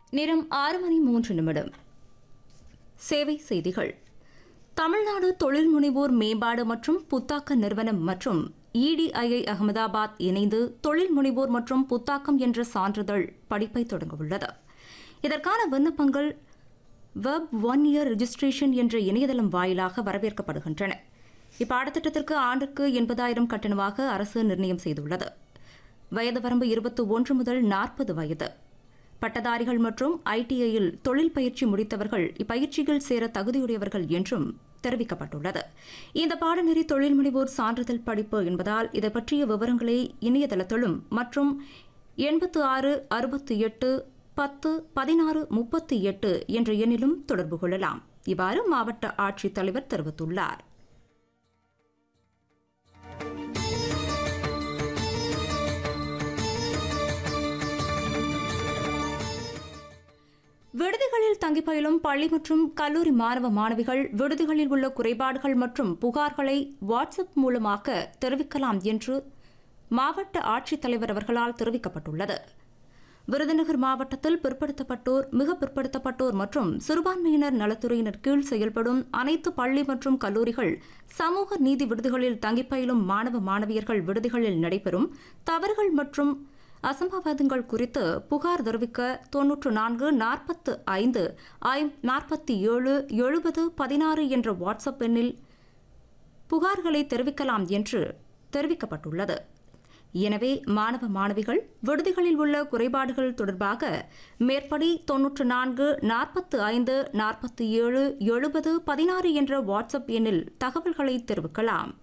நேரம் ஆறு மணி மூன்று நிமிடம் சேவை செய்திகள் தமிழ்நாடு தொழில் முனைவோர் மேம்பாடு மற்றும் புத்தாக்க நிறுவனம் மற்றும் இடிஐஐ அகமதாபாத் இணைந்து தொழில் முனைவோர் மற்றும் புத்தாக்கம் என்ற சான்றிதழ் படிப்பை தொடங்கவுள்ளது இதற்கான விண்ணப்பங்கள் வெப் ஒன் இயர் ரெஜிஸ்ட்ரேஷன் என்ற இணையதளம் வாயிலாக வரவேற்கப்படுகின்றன இப்பாடத்திட்டத்திற்கு ஆண்டுக்கு எண்பதாயிரம் கட்டணமாக அரசு நிர்ணயம் செய்துள்ளது வயது வரம்பு இருபத்தி ஒன்று முதல் நாற்பது வயது பட்டதாரிகள் மற்றும் ஐடிஐயில் தொழில் பயிற்சி முடித்தவர்கள் இப்பயிற்சியில் சேர தகுதியுடையவர்கள் என்றும் தெரிவிக்கப்பட்டுள்ளது இந்த பாடநெறி தொழில் முனைவோர் சான்றிதழ் படிப்பு என்பதால் இது பற்றிய விவரங்களை இணையதளத்திலும் மற்றும் எண்பத்து ஆறு அறுபத்தி எட்டு பத்து பதினாறு முப்பத்தி எட்டு என்ற எண்ணிலும் தொடர்பு கொள்ளலாம் இவ்வாறு மாவட்ட ஆட்சித்தலைவர் தெரிவித்துள்ளார் விடுதிகளில் தங்கி பயிலும் பள்ளி மற்றும் கல்லூரி மாணவ மாணவிகள் விடுதிகளில் உள்ள குறைபாடுகள் மற்றும் புகார்களை வாட்ஸ்அப் மூலமாக தெரிவிக்கலாம் என்று மாவட்ட ஆட்சித்தலைவர் அவர்களால் தெரிவிக்கப்பட்டுள்ளது விருதுநகர் மாவட்டத்தில் பிற்படுத்தப்பட்டோர் மிக பிற்படுத்தப்பட்டோர் மற்றும் சிறுபான்மையினர் நலத்துறையினர் கீழ் செயல்படும் அனைத்து பள்ளி மற்றும் கல்லூரிகள் சமூக நீதி விடுதிகளில் தங்கிப் பயிலும் மாணவ மாணவியர்கள் விடுதிகளில் நடைபெறும் தவறுகள் மற்றும் அசம்பாவிதங்கள் குறித்து புகார் தெரிவிக்க தொன்னூற்று நான்கு நாற்பத்து ஐந்து நாற்பத்தி ஏழு எழுபது பதினாறு என்ற வாட்ஸ்அப் எண்ணில் புகார்களை தெரிவிக்கலாம் என்று தெரிவிக்கப்பட்டுள்ளது எனவே மாணவ மாணவிகள் விடுதிகளில் உள்ள குறைபாடுகள் தொடர்பாக மேற்படி தொன்னூற்று நான்கு நாற்பத்து ஐந்து நாற்பத்தி ஏழு எழுபது பதினாறு என்ற வாட்ஸ்அப் எண்ணில் தகவல்களை தெரிவிக்கலாம்